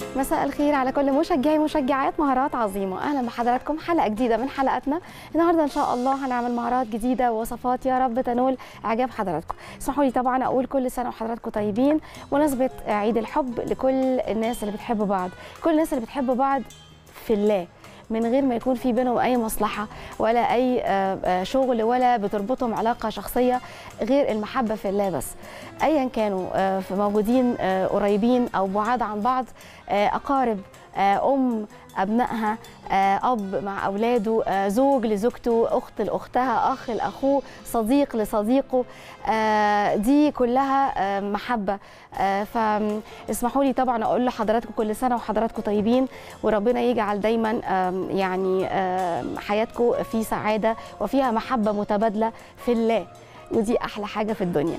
مساء الخير على كل مشجعي مشجعات مهارات عظيمه اهلا بحضراتكم حلقه جديده من حلقاتنا النهارده ان شاء الله هنعمل مهارات جديده ووصفات يا رب تنول اعجاب حضراتكم اسمحوا لي طبعا اقول كل سنه وحضراتكم طيبين ونسبه عيد الحب لكل الناس اللي بتحب بعض كل الناس اللي بتحب بعض في الله من غير ما يكون في بينهم اي مصلحه ولا اي آه، آه، شغل ولا بتربطهم علاقه شخصيه غير المحبه في الله بس ايا كانوا آه، في موجودين آه، قريبين او بعاد عن بعض آه، اقارب آه، ام ابنائها آه، اب مع اولاده آه، زوج لزوجته اخت لاختها اخ لاخوه صديق لصديقه آه، دي كلها آه، محبه آه، فاسمحوا لي طبعا اقول لحضراتكم كل سنه وحضراتكم طيبين وربنا يجعل دايما آم، يعني آم، حياتكم في سعاده وفيها محبه متبادله في الله ودي احلى حاجه في الدنيا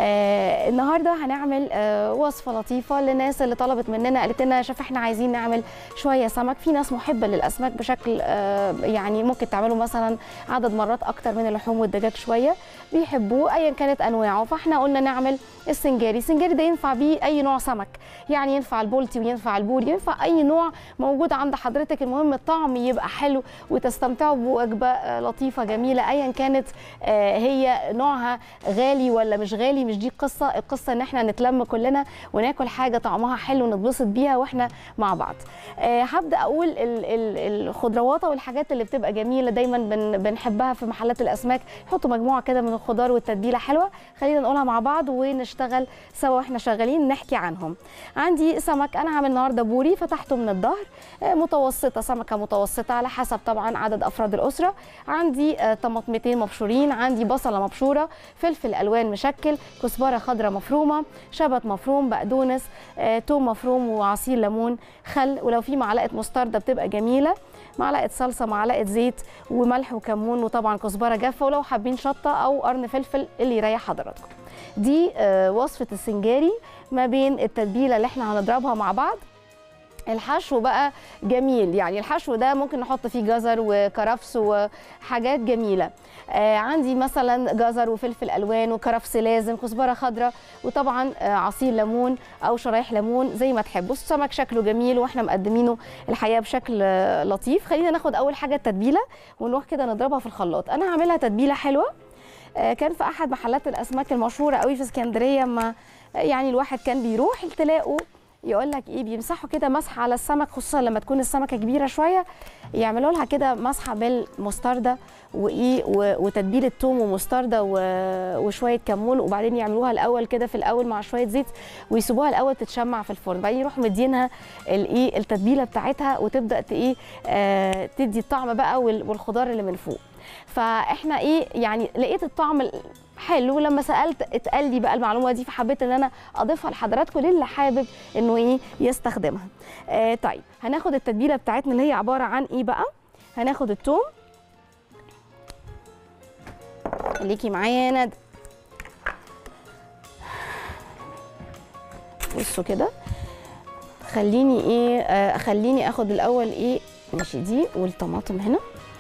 آه النهارده هنعمل آه وصفه لطيفه للناس اللي طلبت مننا قالت لنا شاف احنا عايزين نعمل شويه سمك في ناس محبه للاسماك بشكل آه يعني ممكن تعملوا مثلا عدد مرات اكتر من اللحوم والدجاج شويه بيحبوه ايا كانت انواعه فاحنا قلنا نعمل السنجاري السنجاري ده ينفع بيه اي نوع سمك يعني ينفع البولتي وينفع البوري ينفع اي نوع موجود عند حضرتك المهم الطعم يبقى حلو وتستمتعوا بوجبه آه، لطيفه جميله ايا كانت آه، هي نوعها غالي ولا مش غالي مش دي القصه القصه ان احنا نتلم كلنا وناكل حاجه طعمها حلو ونتبسط بيها واحنا مع بعض آه، هبدا اقول ال- ال- الخضروات والحاجات اللي بتبقى جميله دايما بن بنحبها في محلات الاسماك يحطوا مجموعه كده من الخضار والتتبيله حلوه خلينا نقولها مع بعض ونشتغل سوا واحنا شغالين نحكي عنهم عندي سمك انا عامل النهارده بوري فتحته من الظهر آه، متوسطه سمكه متوسطه على حسب طبعا عدد افراد الاسره عندي آه، طماطمتين مبشورين عندي بصله مبشوره فلفل الوان مشكل كزبره خضراء مفرومه شبت مفروم بقدونس آه، توم مفروم وعصير ليمون خل ولو في معلقه مستردة بتبقى جميله معلقه صلصه معلقه زيت وملح وكمون وطبعا كزبره جافه ولو حابين شطه او قرن فلفل اللي يريح حضراتكم دي آه، وصفه السنجاري ما بين التتبيله اللي احنا هنضربها مع بعض الحشو بقى جميل يعني الحشو ده ممكن نحط فيه جزر وكرفس وحاجات جميله آه عندي مثلا جزر وفلفل الوان وكرفس لازم كزبره خضراء وطبعا آه عصير ليمون او شرايح ليمون زي ما تحبوا السمك شكله جميل واحنا مقدمينه الحقيقه بشكل آه لطيف خلينا ناخد اول حاجه التتبيله ونروح كده نضربها في الخلاط انا هعملها تتبيله حلوه آه، كان في احد محلات الاسماك المشهوره قوي في اسكندريه ما يعني الواحد كان بيروح تلاقوا يقول لك ايه بيمسحوا كده مسحه على السمك خصوصا لما تكون السمكه كبيره شويه يعملوا لها كده مسحه بالمستردة وايه و- وتتبيله توم ومستردة و- وشويه كمون وبعدين يعملوها الاول كده في الاول مع شويه زيت ويسيبوها الاول تتشمع في الفرن بعدين يروحوا مدينها الايه التتبيله بتاعتها وتبدا ت- ايه آه تدي الطعم بقى وال- والخضار اللي من فوق فاحنا ايه يعني لقيت الطعم ال- حلو لما سالت اتقال لي بقى المعلومه دي فحبيت ان انا اضيفها لحضراتكم للي حابب انه ايه يستخدمها آه طيب هناخد التتبيله بتاعتنا اللي هي عباره عن ايه بقى هناخد الثوم خليكي معايا يا ندى بصوا كده خليني ايه آه خليني اخد الاول ايه ماشي دي والطماطم هنا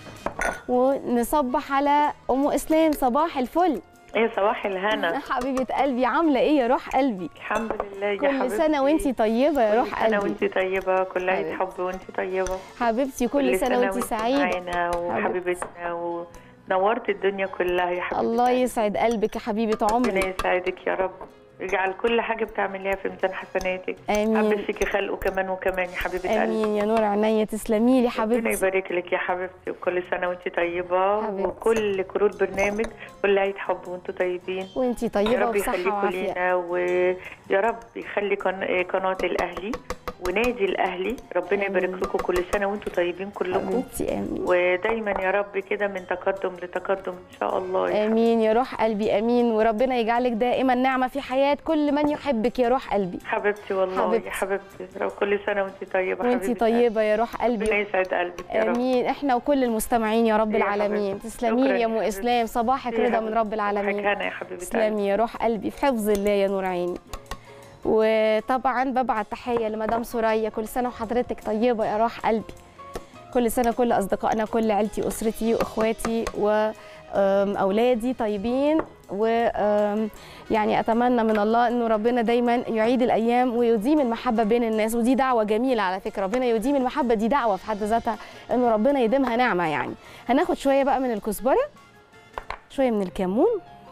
ونصبح على ام اسلام صباح الفل ايه صباح الهنا حبيبه قلبي عامله ايه يا روح قلبي الحمد لله يا كل حبيبتي سنه وانتي طيبه يا كل روح سنه قلبي وانت طيبه كل عيد حبيبتي. حب وانت طيبه حبيبتي كل سنه وانتي سعيده معانا وحبيبتنا ونورت الدنيا كلها يا حبيبتي الله يسعد قلبك يا حبيبه ربنا عمري يسعدك يا رب يجعل كل حاجه بتعمليها في ميزان حسناتك امين حبيت فيكي خلقه كمان وكمان يا حبيبه قلبي امين يا نور عينيا تسلمي لي ربنا حبيبتي يبارك لك يا حبيبتي وكل سنه وانت طيبه حبيبتي. وكل كروت برنامج كل عيد حب وانتم طيبين وانتي يا طيبه رب وبصحه يخليكم وعافيه لينا ويا رب يخلي قن- قناة الأهلي ونادي الأهلي ربنا آمين. يبارك لكم كل سنة وانتم طيبين كلكم حبيبتي امين ودايما يا رب كده من تقدم لتقدم إن شاء الله يا امين يا روح قلبي امين وربنا يجعلك دائما نعمه في حياه كل من يحبك يا روح قلبي حبيبتي والله حبيبتي. يا حبيبتي رب كل سنة وانت طيبة وانتي حبيبتي قلبي. طيبه يا روح ربنا قلبي يسعد قلبك يا رب امين احنا وكل المستمعين يا رب يا العالمين حبيبتي. تسلمي لي شكراً يا يا ام حبيبتي. اسلام صباحك يا رضا من حبيبتي. رب العالمين صباحك هنا يا حبيبتي قلبي. تسلمي يا روح قلبي في حفظ الله يا نور عيني وطبعا ببعت تحيه لمدام سوريا كل سنه وحضرتك طيبه يا روح قلبي كل سنه كل اصدقائنا كل عيلتي اسرتي واخواتي و آم، اولادي طيبين و آم، يعني اتمنى من الله انه ربنا دايما يعيد الايام ويديم المحبه بين الناس ودي دعوه جميله على فكره ربنا يديم المحبه دي دعوه في حد ذاتها انه ربنا يديمها نعمه يعني هناخد شويه بقى من الكزبره شويه من الكمون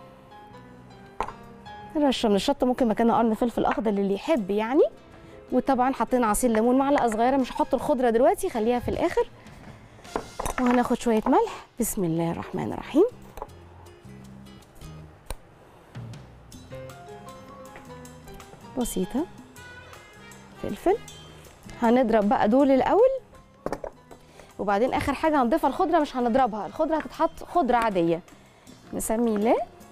رشه من الشطه ممكن مكانها قرن فلفل اخضر للي يحب يعني وطبعا حطينا عصير ليمون معلقه صغيره مش هحط الخضره دلوقتي خليها في الاخر وهناخد شويه ملح بسم الله الرحمن الرحيم بسيطه فلفل هنضرب بقى دول الاول وبعدين اخر حاجه هنضيفها الخضره مش هنضربها الخضره هتتحط خضره عاديه نسمي الله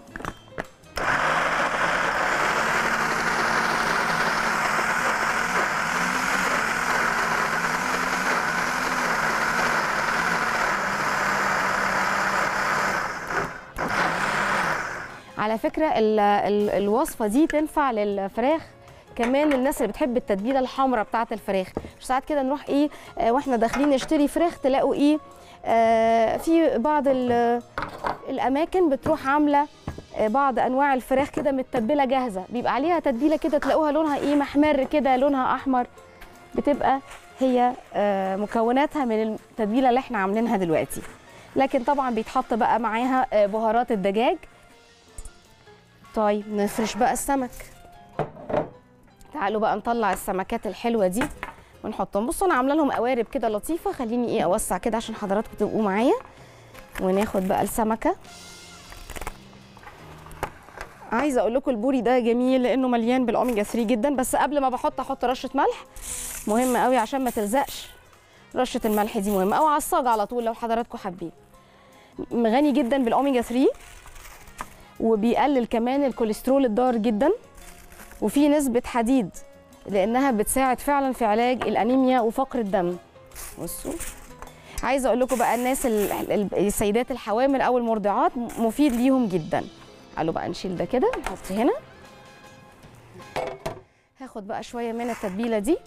على فكره ال ال الوصفه دي تنفع للفراخ كمان الناس اللي بتحب التتبيله الحمراء بتاعه الفراخ مش ساعات كده نروح ايه آه واحنا داخلين نشتري فراخ تلاقوا ايه آه في بعض ال- الاماكن بتروح عامله آه، بعض انواع الفراخ كده متبله جاهزه بيبقى عليها تتبيله كده تلاقوها لونها ايه محمر كده لونها احمر بتبقى هي آه، مكوناتها من التتبيله اللي احنا عاملينها دلوقتي لكن طبعا بيتحط بقى معاها آه، بهارات الدجاج طيب نفرش بقى السمك تعالوا بقى نطلع السمكات الحلوه دي ونحطهم بصوا انا عامله لهم قوارب كده لطيفه خليني ايه اوسع كده عشان حضراتكم تبقوا معايا وناخد بقى السمكه عايزه اقول لكم البوري ده جميل لانه مليان بالاوميجا 3 جدا بس قبل ما بحط احط رشه ملح مهمه قوي عشان ما تلزقش رشه الملح دي مهمه او عصاج على طول لو حضراتكم حابين غني جدا بالاوميجا 3 وبيقلل كمان الكوليسترول الضار جدا وفي نسبه حديد لانها بتساعد فعلا في علاج الانيميا وفقر الدم بصوا عايزه اقول لكم بقى الناس ال- ال- السيدات الحوامل او المرضعات مفيد ليهم جدا قالوا بقى نشيل ده كده نحط هنا هاخد بقى شويه من التتبيله دي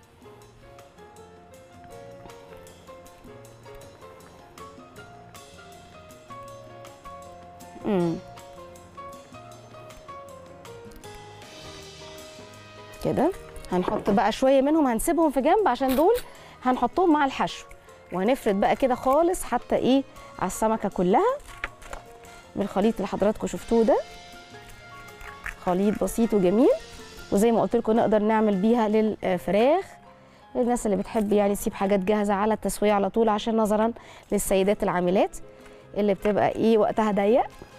امم كده هنحط بقى شويه منهم هنسيبهم في جنب عشان دول هنحطهم مع الحشو وهنفرد بقى كده خالص حتى ايه على السمكه كلها بالخليط اللي حضراتكم شفتوه ده خليط بسيط وجميل وزي ما قلت لكم نقدر نعمل بيها للفراخ الناس اللي بتحب يعني تسيب حاجات جاهزه على التسويه على طول عشان نظرا للسيدات العاملات اللي بتبقى ايه وقتها ضيق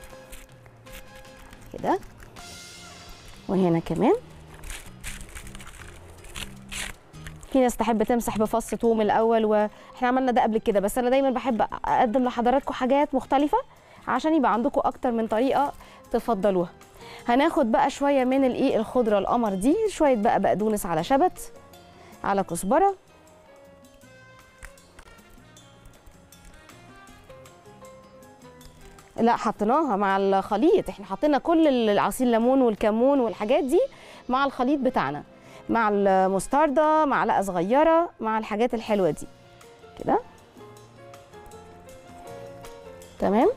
كده وهنا كمان في ناس تحب تمسح بفص توم الاول واحنا عملنا ده قبل كده بس انا دايما بحب اقدم لحضراتكم حاجات مختلفه عشان يبقى عندكم اكتر من طريقه تفضلوها هناخد بقى شويه من الايه الخضره القمر دي شويه بقى بقدونس على شبت على كزبره لا حطيناها مع الخليط احنا حطينا كل العصير الليمون والكمون والحاجات دي مع الخليط بتاعنا مع المستردة معلقه صغيره مع الحاجات الحلوه دي كده تمام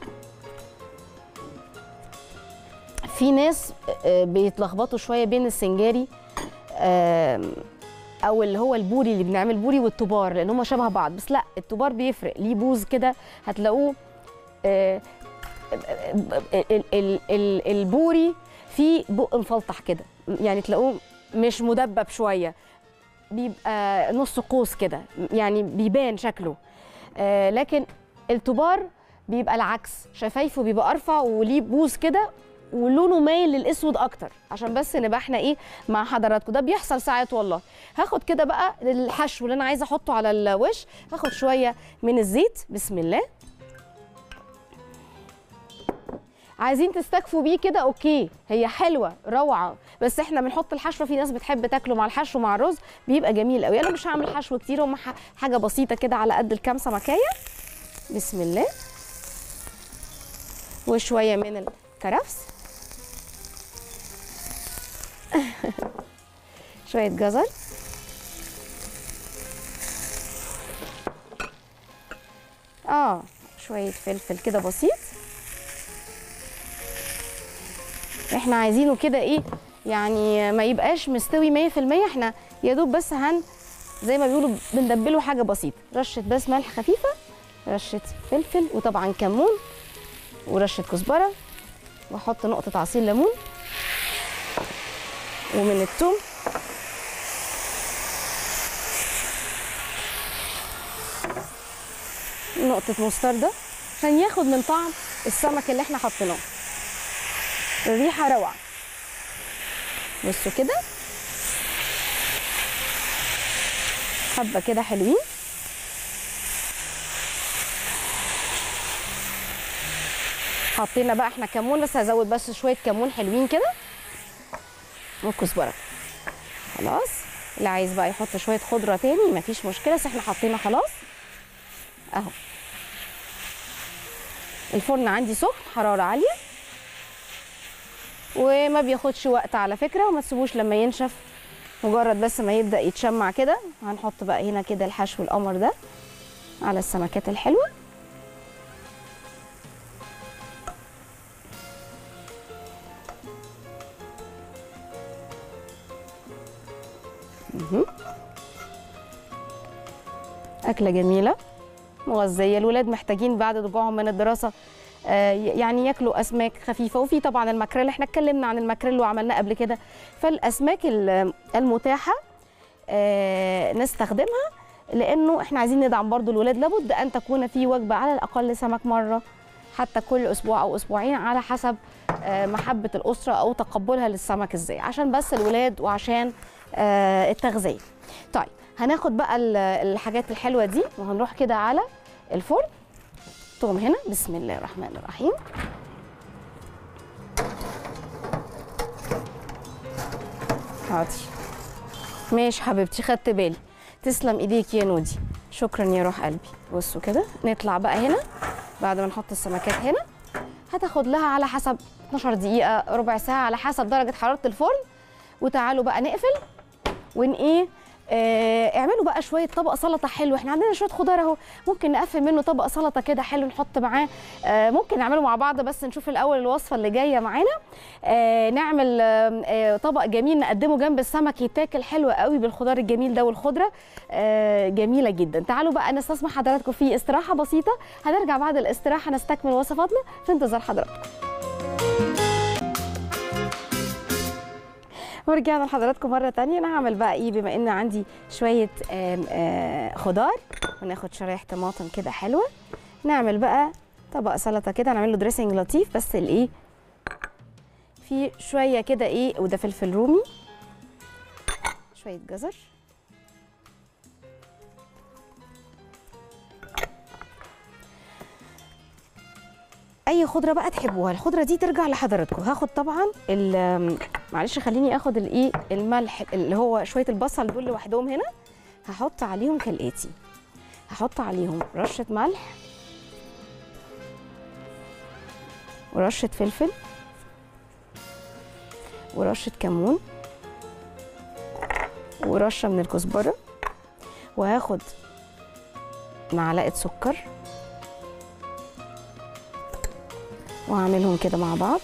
في ناس آه، بيتلخبطوا شويه بين السنجاري آم، او اللي هو البوري اللي بنعمل بوري والطبار لان هم شبه بعض بس لا الطبار بيفرق ليه بوز كده هتلاقوه آه، ال- ال- ال- البوري فيه بق مفلطح كده يعني تلاقوه مش مدبب شويه بيبقى نص قوس كده يعني بيبان شكله آه، لكن الطبار بيبقى العكس شفايفه بيبقى ارفع وليه بوز كده ولونه مايل للاسود اكتر عشان بس نبقى احنا ايه مع حضراتكم ده بيحصل ساعات والله هاخد كده بقى الحشو اللي انا عايزه احطه على الوش هاخد شويه من الزيت بسم الله عايزين تستكفوا بيه كده اوكي هي حلوه روعه بس احنا بنحط الحشوه في ناس بتحب تاكله مع الحشو مع الرز بيبقى جميل قوي انا مش هعمل حشو كتير هم ح- حاجه بسيطه كده على قد الكام سمكيه بسم الله وشويه من الكرفس شويه جزر اه شويه فلفل كده بسيط احنا عايزينه كده ايه يعني ما يبقاش مستوي 100% احنا يا دوب بس هن زي ما بيقولوا بندبله حاجه بسيطه رشه بس ملح خفيفه رشه فلفل وطبعا كمون ورشه كزبره واحط نقطه عصير ليمون ومن الثوم نقطة مستردة عشان ياخد من طعم السمك اللي احنا حطيناه الريحة روعة بصوا كده حبة كده حلوين حطينا بقى احنا كمون بس هزود بس شوية كمون حلوين كده وكزبرة خلاص اللي عايز بقى يحط شوية خضرة تاني مفيش مشكلة بس احنا حطينا خلاص اهو الفرن عندي سخن حرارة عالية وما بياخدش وقت على فكرة وما تسيبوش لما ينشف مجرد بس ما يبدأ يتشمع كده هنحط بقى هنا كده الحشو القمر ده على السمكات الحلوة مهم. أكلة جميلة مغذية الولاد محتاجين بعد رجوعهم من الدراسة آه، يعني ياكلوا اسماك خفيفه وفي طبعا الماكريل احنا اتكلمنا عن الماكريل وعملناه قبل كده فالاسماك ال- المتاحه آه، نستخدمها لانه احنا عايزين ندعم برضو الولاد لابد ان تكون في وجبه على الاقل سمك مره حتى كل اسبوع او اسبوعين على حسب آه، محبه الاسره او تقبلها للسمك ازاي عشان بس الولاد وعشان آه، التغذيه طيب هناخد بقى ال- الحاجات الحلوه دي وهنروح كده على الفرن توم هنا بسم الله الرحمن الرحيم حاضر ماشي حبيبتي خدت بالي تسلم ايديك يا نودي شكرا يا روح قلبي بصوا كده نطلع بقى هنا بعد ما نحط السمكات هنا هتاخد لها على حسب 12 دقيقة ربع ساعة على حسب درجة حرارة الفرن وتعالوا بقى نقفل ون ايه آه اعملوا بقى شويه طبق سلطه حلو احنا عندنا شويه خضار اهو ممكن نقفل منه طبق سلطه كده حلو نحط معاه آه ممكن نعمله مع بعض بس نشوف الاول الوصفه اللي جايه معانا آه نعمل آه آه طبق جميل نقدمه جنب السمك يتاكل حلو قوي بالخضار الجميل ده والخضره آه جميله جدا تعالوا بقى نستسمح حضراتكم في استراحه بسيطه هنرجع بعد الاستراحه نستكمل وصفاتنا في انتظار حضراتكم ورجعنا لحضراتكم مرة تانية أنا هعمل بقى إيه بما إن عندي شوية آم، آه، خضار وناخد شرايح طماطم كده حلوة نعمل بقى طبق سلطة كده نعمل له دريسنج لطيف بس الإيه في شوية كده إيه وده فلفل رومي شوية جزر اي خضره بقى تحبوها الخضره دي ترجع لحضراتكم هاخد طبعا ال- معلش خليني اخد الايه الملح اللي هو شويه البصل دول لوحدهم هنا هحط عليهم كالاتي هحط عليهم رشه ملح ورشه فلفل ورشه كمون ورشه من الكزبره وهاخد معلقه سكر وهعملهم كده مع بعض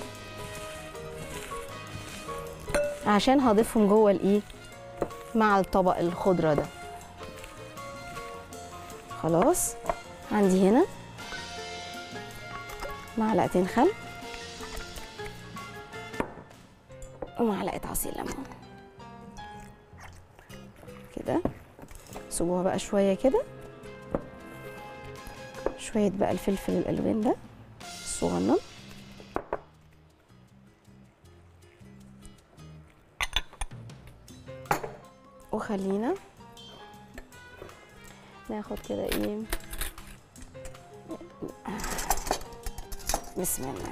عشان هضيفهم جوه الايه مع الطبق الخضره ده خلاص عندي هنا معلقتين خل ومعلقه عصير ليمون كده سيبوها بقى شويه كده شويه بقى الفلفل الالوان ده الصغنن وخلينا ناخد كده ايه بسم الله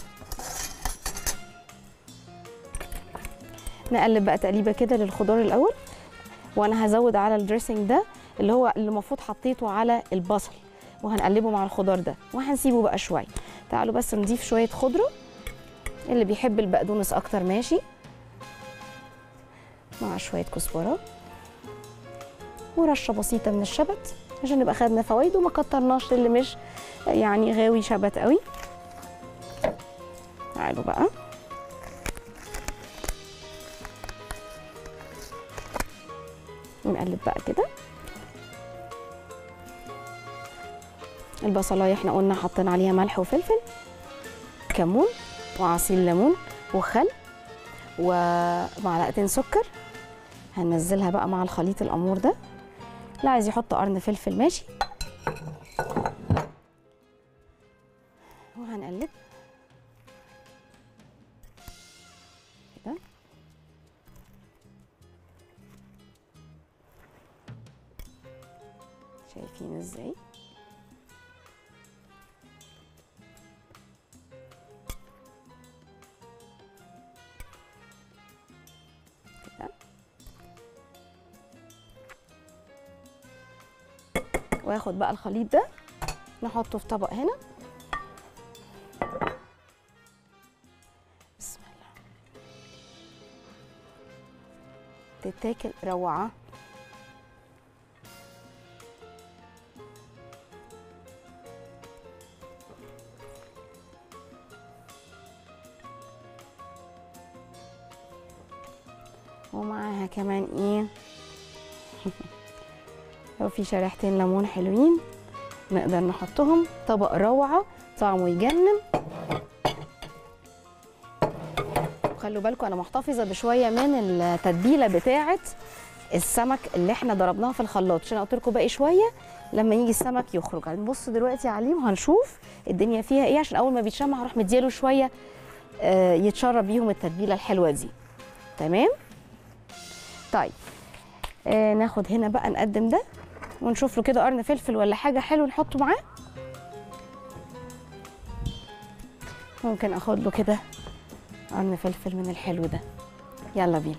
نقلب بقى تقليبه كده للخضار الاول وانا هزود على الدريسنج ده اللي هو اللي المفروض حطيته على البصل وهنقلبه مع الخضار ده وهنسيبه بقى شويه تعالوا بس نضيف شويه خضره اللي بيحب البقدونس اكتر ماشي مع شويه كزبره ورشه بسيطه من الشبت عشان نبقى خدنا فوائد وما كترناش اللي مش يعني غاوي شبت قوي تعالوا بقى نقلب بقى كده البصلايه احنا قلنا حاطين عليها ملح وفلفل كمون وعصير ليمون وخل ومعلقتين سكر هننزلها بقى مع الخليط الامور ده اللي عايز يحط قرن فلفل ماشي وهنقلب كده شايفين ازاي كده واخد بقى الخليط ده نحطه في طبق هنا بسم الله تتاكل روعه ومعاها كمان ايه لو في شريحتين ليمون حلوين نقدر نحطهم طبق روعه طعمه يجنن خلوا بالكم انا محتفظه بشويه من التتبيله بتاعه السمك اللي احنا ضربناها في الخلاط عشان قلت لكم باقي شويه لما يجي السمك يخرج هنبص دلوقتي عليه وهنشوف الدنيا فيها ايه عشان اول ما بيتشمع هروح مدياله شويه آه، يتشرب بيهم التتبيله الحلوه دي تمام طيب آه ناخد هنا بقى نقدم ده ونشوف له كده قرن فلفل ولا حاجه حلو نحطه معاه ممكن اخد له كده قرن فلفل من الحلو ده يلا بينا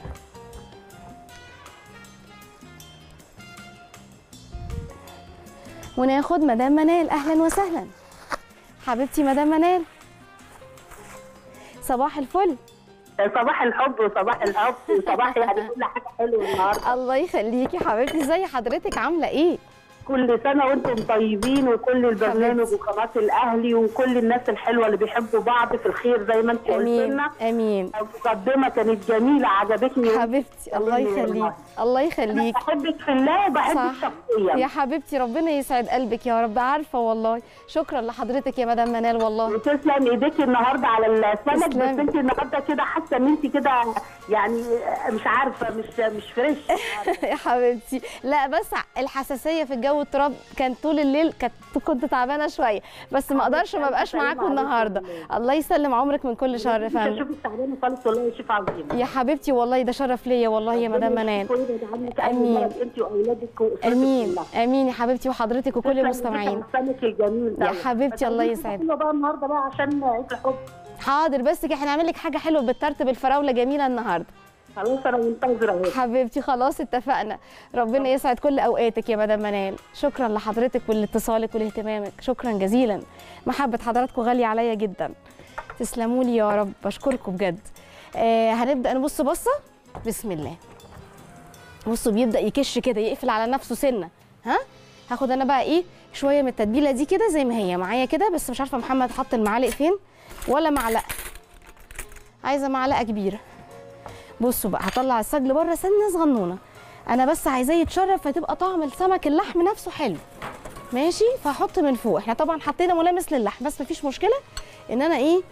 وناخد مدام منال اهلا وسهلا حبيبتي مدام منال صباح الفل صباح الحب وصباح الحب وصباح يعني كل حاجه حلوه النهارده الله يخليكي حبيبتي ازي حضرتك عامله ايه كل سنه وانتم طيبين وكل البرنامج حبيبتي. وقناه الاهلي وكل الناس الحلوه اللي بيحبوا بعض في الخير زي ما انت قلت امين لنا امين المقدمه كانت جميله عجبتني حبيبتي الله أمين يخليك والله. الله انا يخليك بحبك في الله وبحبك صح. شخصيا يا حبيبتي ربنا يسعد قلبك يا رب عارفه والله شكرا لحضرتك يا مدام منال والله وتسلم ايديك النهارده على السمك بس تسلمي. انت النهارده كده حاسه ان انت كده يعني مش عارفه مش مش فريش يا حبيبتي لا بس الحساسيه في الجو التراب كان طول الليل كانت كنت تعبانه شويه بس ما اقدرش ما ابقاش سلام معاكم عليكم النهارده والله. الله يسلم عمرك من كل شر يا مش فندم هشوفك تعبانه خالص والله يا شيف عظيم يا حبيبتي والله ده شرف ليا والله يا مدام منال أمين. امين انت واولادك واسرتك امين كلها. امين يا حبيبتي وحضرتك وكل تسلم المستمعين إيديك على السمك الجميل ده يا حبيبتي، الله بس يسعدك. حلوة بقى النهارده بقى عشان عيد الحب حاضر بس كده احنا هنعمل لك حاجه حلوه بالترتب الفراوله جميله النهارده خلاص انا منتظره اهو حبيبتي خلاص اتفقنا ربنا يسعد كل اوقاتك يا مدام منال شكرا لحضرتك ولاتصالك ولاهتمامك شكرا جزيلا محبه حضراتكم غاليه عليا جدا تسلموا لي يا رب بشكركم بجد آه هنبدا نبص بصه بسم الله بصوا بيبدا يكش كده يقفل على نفسه سنه ها هاخد انا بقى ايه شويه من التتبيله دي كده زي ما هي معايا كده بس مش عارفه محمد حط المعالق فين ولا معلقه عايزه معلقه كبيره بصوا بقى هطلع السجل بره سنه صغنونه انا بس عايزاه يتشرب فتبقى طعم السمك اللحم نفسه حلو ماشي فهحط من فوق احنا طبعا حطينا ملامس للحم بس مفيش مشكله ان انا ايه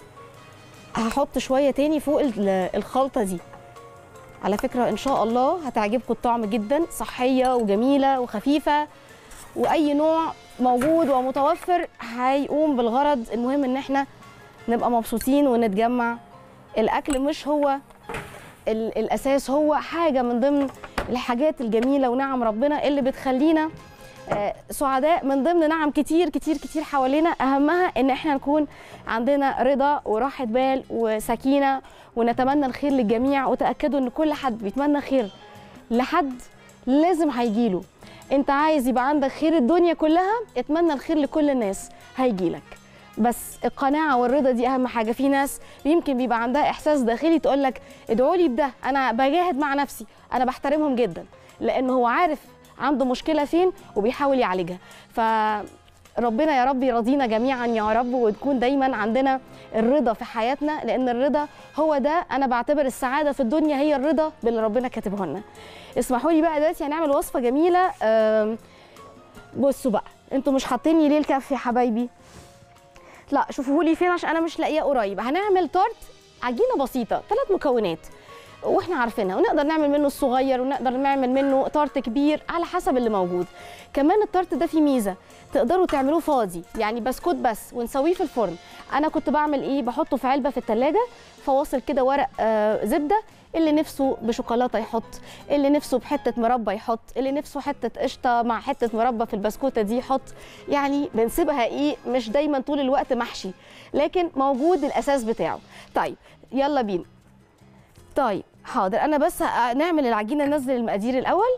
هحط شويه تاني فوق ال- الخلطه دي على فكره ان شاء الله هتعجبكم الطعم جدا صحيه وجميله وخفيفه واي نوع موجود ومتوفر هيقوم بالغرض المهم ان احنا نبقى مبسوطين ونتجمع الاكل مش هو ال- الاساس هو حاجه من ضمن الحاجات الجميله ونعم ربنا اللي بتخلينا آه، سعداء من ضمن نعم كتير كتير كتير حوالينا اهمها ان احنا نكون عندنا رضا وراحه بال وسكينه ونتمنى الخير للجميع وتاكدوا ان كل حد بيتمنى خير لحد لازم هيجيله انت عايز يبقى عندك خير الدنيا كلها اتمنى الخير لكل الناس هيجيلك بس القناعه والرضا دي اهم حاجه في ناس يمكن بيبقى عندها احساس داخلي تقول لك ادعوا لي بده انا بجاهد مع نفسي انا بحترمهم جدا لان هو عارف عنده مشكله فين وبيحاول يعالجها ف ربنا يا رب يرضينا جميعا يا رب وتكون دايما عندنا الرضا في حياتنا لان الرضا هو ده انا بعتبر السعاده في الدنيا هي الرضا باللي ربنا كاتبه لنا اسمحوا لي بقى دلوقتي هنعمل وصفه جميله آم، بصوا بقى انتوا مش حاطيني ليه الكف يا حبايبي لا شوفوا لي فين عشان انا مش لاقيه قريب هنعمل تورت عجينه بسيطه ثلاث مكونات واحنا عارفينها ونقدر نعمل منه الصغير ونقدر نعمل منه تارت كبير على حسب اللي موجود كمان التارت ده فيه ميزه تقدروا تعملوه فاضي يعني بسكوت بس ونسويه في الفرن انا كنت بعمل ايه بحطه في علبه في الثلاجه فواصل كده ورق آه زبده اللي نفسه بشوكولاته يحط اللي نفسه بحته مربى يحط اللي نفسه حته قشطه مع حته مربى في البسكوته دي يحط يعني بنسيبها ايه مش دايما طول الوقت محشي لكن موجود الاساس بتاعه طيب يلا بينا طيب حاضر انا بس ه- نعمل العجينه ننزل المقادير الاول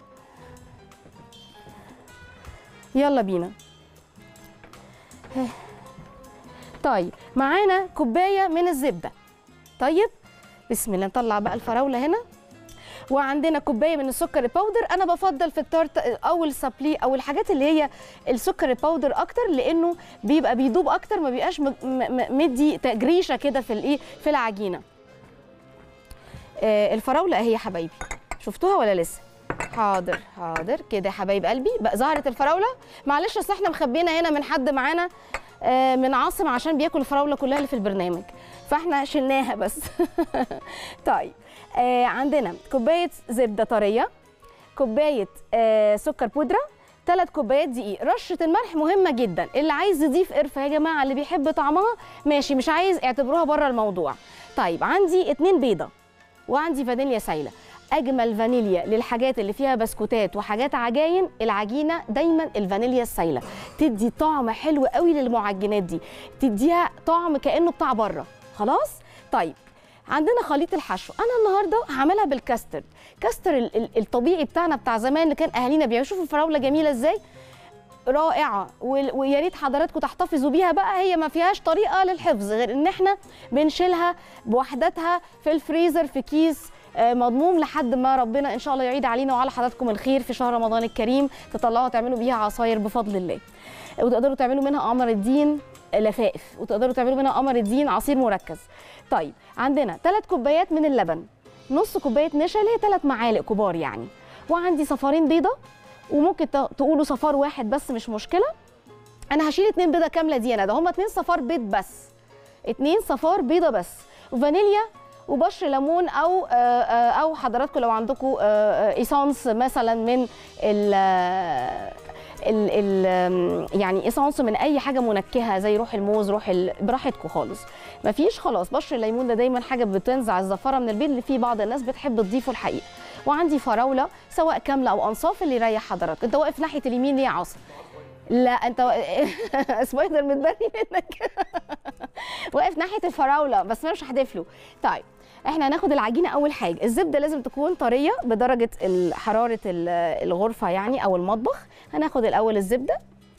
يلا بينا ها. طيب معانا كوبايه من الزبده طيب بسم الله نطلع بقى الفراوله هنا وعندنا كوبايه من السكر الباودر انا بفضل في التارت او السابلي او الحاجات اللي هي السكر الباودر اكتر لانه بيبقى بيدوب اكتر ما بيبقاش م- م- مدي تجريشه كده في الايه في العجينه آه، الفراوله اهي يا حبايبي شفتوها ولا لسه حاضر حاضر كده يا حبايب قلبي بقى ظهرت الفراوله معلش اصل احنا مخبينا هنا من حد معانا آه، من عاصم عشان بياكل الفراوله كلها اللي في البرنامج فاحنا شلناها بس طيب آه عندنا كوبايه زبده طريه كوبايه آه سكر بودره ثلاث كوبايات دقيق رشه الملح مهمه جدا اللي عايز يضيف قرفه يا جماعه اللي بيحب طعمها ماشي مش عايز اعتبروها بره الموضوع طيب عندي اتنين بيضه وعندي فانيليا سايله اجمل فانيليا للحاجات اللي فيها بسكوتات وحاجات عجاين العجينه دايما الفانيليا السايله تدي طعم حلو قوي للمعجنات دي تديها طعم كانه بتاع بره خلاص طيب عندنا خليط الحشو انا النهارده هعملها بالكاسترد كاستر ال- ال- الطبيعي بتاعنا بتاع زمان اللي كان اهالينا بيعملوا شوفوا الفراوله جميله ازاي رائعه وال- ويا ريت حضراتكم تحتفظوا بيها بقى هي ما فيهاش طريقه للحفظ غير ان احنا بنشيلها بوحداتها في الفريزر في كيس آه، مضموم لحد ما ربنا ان شاء الله يعيد علينا وعلى حضراتكم الخير في شهر رمضان الكريم تطلعوا تعملوا بيها عصاير بفضل الله وتقدروا تعملوا منها قمر الدين لفائف وتقدروا تعملوا منها قمر الدين عصير مركز طيب عندنا ثلاث كوبايات من اللبن نص كوبايه نشا اللي هي ثلاث معالق كبار يعني وعندي صفارين بيضه وممكن ت- تقولوا صفار واحد بس مش مشكله انا هشيل اتنين بيضه كامله دي انا ده هما اتنين صفار بيض بس اتنين صفار بيضه بس وفانيليا وبشر ليمون او آه، آه، او حضراتكم لو عندكم ايسانس مثلا من ال ال ال آم، يعني ايسانس من اي حاجه منكهه زي روح الموز روح ال... براحتكم خالص مفيش خلاص بشر الليمون ده دايما حاجه بتنزع الزفره من البيض اللي فيه بعض الناس بتحب تضيفه الحقيقه وعندي فراوله سواء كامله او انصاف اللي يريح حضرتك انت واقف ناحيه اليمين ليه يا عاصم لا انت وا- سبايدر متبني منك واقف ناحيه الفراوله بس انا مش هحدف له طيب احنا هناخد العجينه اول حاجه الزبده لازم تكون طريه بدرجه ال- حراره ال- الغرفه يعني او المطبخ هناخد الاول الزبده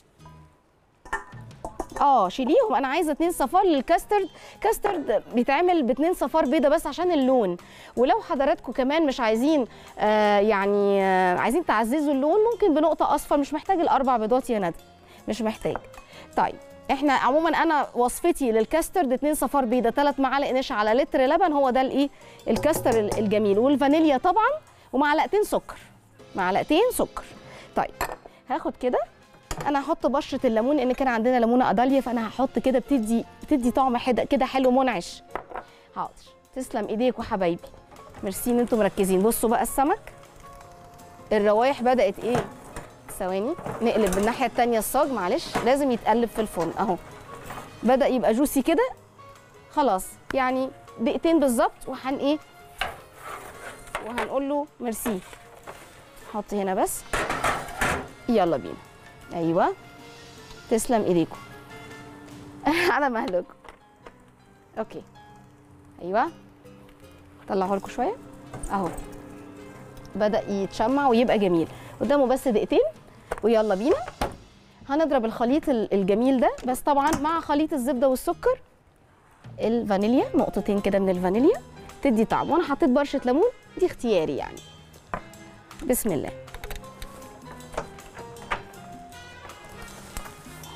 اه شيليهم انا عايزه اتنين صفار للكاسترد كاسترد بيتعمل باتنين صفار بيضه بس عشان اللون ولو حضراتكم كمان مش عايزين آه يعني آه عايزين تعززوا اللون ممكن بنقطه اصفر مش محتاج الاربع بيضات يا ندى مش محتاج طيب احنا عموما انا وصفتي للكاسترد اتنين صفار بيضه ثلاث معالق نشا على لتر لبن هو ده الايه الكاستر ال- الجميل والفانيليا طبعا ومعلقتين سكر معلقتين سكر طيب هاخد كده انا هحط بشره الليمون لان كان عندنا ليمونه اداليا فانا هحط كده بتدي بتدي طعم حد- كده حلو منعش حاضر تسلم ايديكوا حبايبي ميرسي ان انتوا مركزين بصوا بقى السمك الروايح بدات ايه ثواني نقلب الناحيه التانية الصاج معلش لازم يتقلب في الفرن اهو بدا يبقى جوسي كده خلاص يعني دقيقتين بالظبط وهن ايه وهنقول له ميرسي حط هنا بس يلا بينا ايوه تسلم ايديكم على مهلكم اوكي ايوه طلعه لكم شويه اهو بدا يتشمع ويبقى جميل قدامه بس دقيقتين ويلا بينا هنضرب الخليط ال- الجميل ده بس طبعا مع خليط الزبده والسكر الفانيليا نقطتين كده من الفانيليا تدي طعم وانا حطيت برشه ليمون دي اختياري يعني بسم الله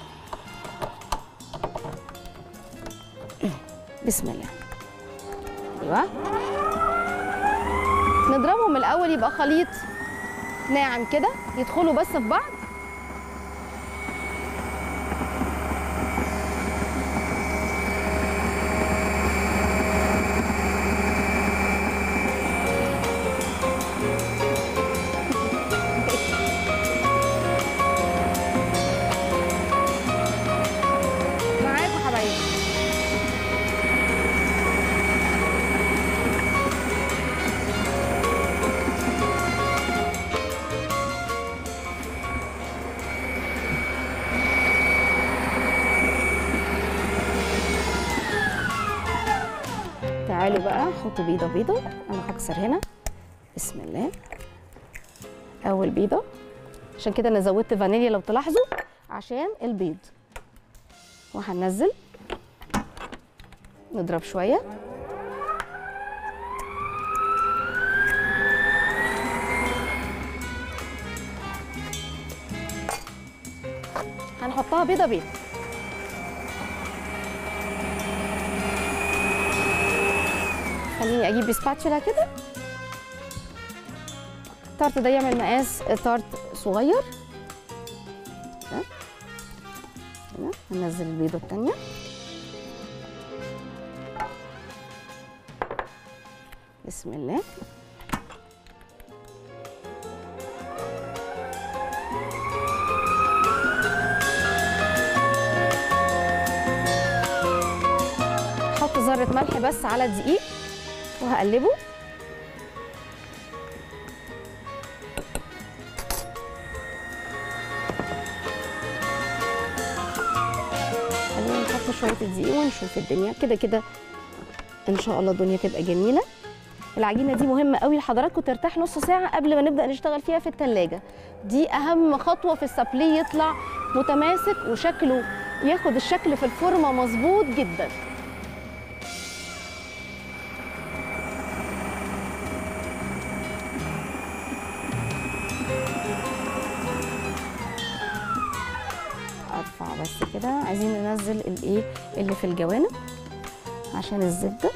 بسم الله ايوه نضربهم الاول يبقى خليط ناعم كده يدخلوا بس في بعض معاكم حبايبي تعالوا بقى حطوا بيضة بيضة أنا هكسر هنا بسم الله أول بيضة عشان كده أنا زودت فانيليا لو تلاحظوا عشان البيض وهننزل نضرب شوية هنحطها بيضة بيضة خليني اجيب سباتشولا كده التارت ده يعمل مقاس تارت صغير كده كده هننزل البيضة التانية بسم الله احط ذرة ملح بس على الدقيق وهقلبه خلينا نحط شوية الدقيق ونشوف الدنيا كده كده ان شاء الله الدنيا تبقى جميلة العجينة دي مهمة قوي لحضراتكم ترتاح نص ساعة قبل ما نبدأ نشتغل فيها في التلاجة دي أهم خطوة في السابليه يطلع متماسك وشكله ياخد الشكل في الفورمة مظبوط جدا ارفع بس كده عايزين ننزل الايه اللي في الجوانب عشان الزبده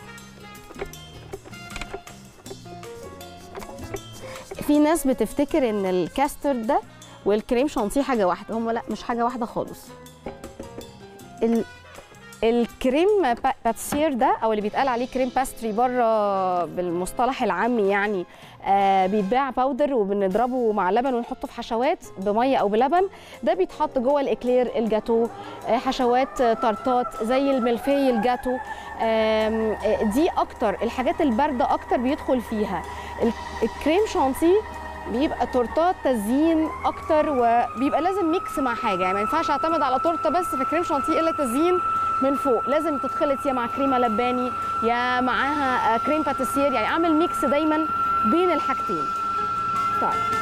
في ناس بتفتكر ان الكاسترد ده والكريم شانتيه حاجه واحده هم لا مش حاجه واحده خالص ال الكريم با- باتسير ده او اللي بيتقال عليه كريم باستري بره بالمصطلح العامي يعني آه بيتباع باودر وبنضربه مع لبن ونحطه في حشوات بميه او بلبن ده بيتحط جوه الاكلير الجاتو آه حشوات آه، تارتات زي الملفي الجاتو آم، آه، دي اكتر الحاجات البارده اكتر بيدخل فيها ال- الكريم شانتيه بيبقى تورتات تزيين اكتر وبيبقى لازم ميكس مع حاجه يعني ما ينفعش اعتمد على تورته بس في كريم شانتيه الا تزيين من فوق لازم تتخلط يا مع كريمه لباني يا معاها آه، كريم باتيسير يعني اعمل ميكس دايما بين الحاجتين طيب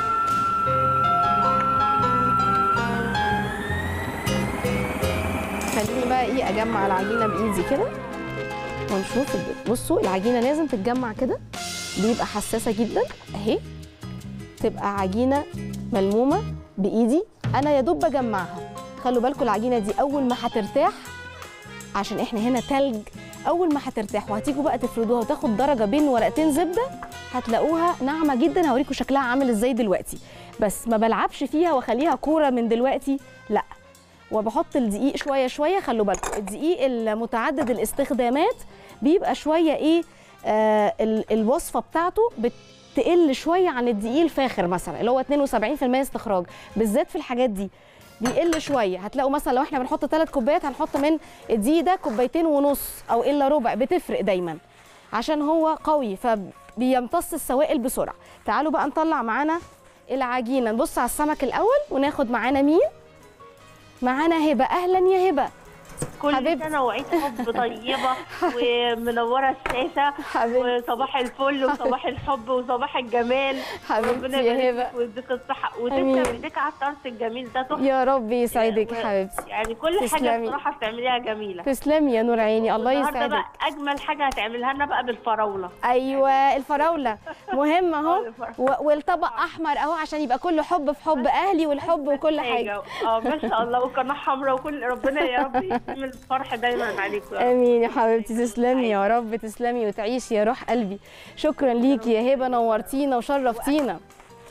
خليني بقى ايه اجمع العجينه بايدي كده ونشوف البيض. بصوا العجينه لازم تتجمع كده بيبقى حساسه جدا اهي تبقى عجينه ملمومه بايدي انا يا دوب بجمعها خلوا بالكم العجينه دي اول ما هترتاح عشان احنا هنا تلج اول ما هترتاح وهتيجوا بقى تفردوها وتاخد درجه بين ورقتين زبده هتلاقوها ناعمه جدا هوريكم شكلها عامل ازاي دلوقتي بس ما بلعبش فيها واخليها كوره من دلوقتي لا وبحط الدقيق شويه شويه خلوا بالكم الدقيق المتعدد الاستخدامات بيبقى شويه ايه آه ال- الوصفه بتاعته بتقل شويه عن الدقيق الفاخر مثلا اللي هو 72% استخراج بالذات في الحاجات دي بيقل شويه هتلاقوا مثلا لو احنا بنحط ثلاث كوبايات هنحط من الدقيق ده كوبايتين ونص او الا ربع بتفرق دايما عشان هو قوي فبيمتص السوائل بسرعه تعالوا بقى نطلع معانا العجينه نبص على السمك الاول وناخد معانا مين معانا هبه اهلا يا هبه كل حبيبتي. سنة وعيد حب طيبة ومنورة الشاشة حبيبتي. وصباح الفل وصباح الحب وصباح الجمال حبيبتي وربنا يا يبارك هبه فيك ويديك الصحة آمين. وتسلم ايديك على الطرس الجميل ده تحفة يا رب يسعدك و- حبيبتي يعني كل حاجة تسلمي. بصراحة بتعمليها جميلة تسلمي يا نور عيني الله النهارده يسعدك بقى أجمل حاجة هتعملها لنا بقى بالفراولة ايوه الفراوله مهم اهو الفراولة. و- والطبق احمر اهو عشان يبقى كله حب في حب اهلي والحب وكل حاجه اه ما شاء الله وقناة حمراء وكل ربنا يا رب من الفرح دايما عليكم يا رب. امين يا حبيبتي تسلمي يا رب تسلمي وتعيشي يا روح قلبي شكرا ليكي يا هبه نورتينا وشرفتينا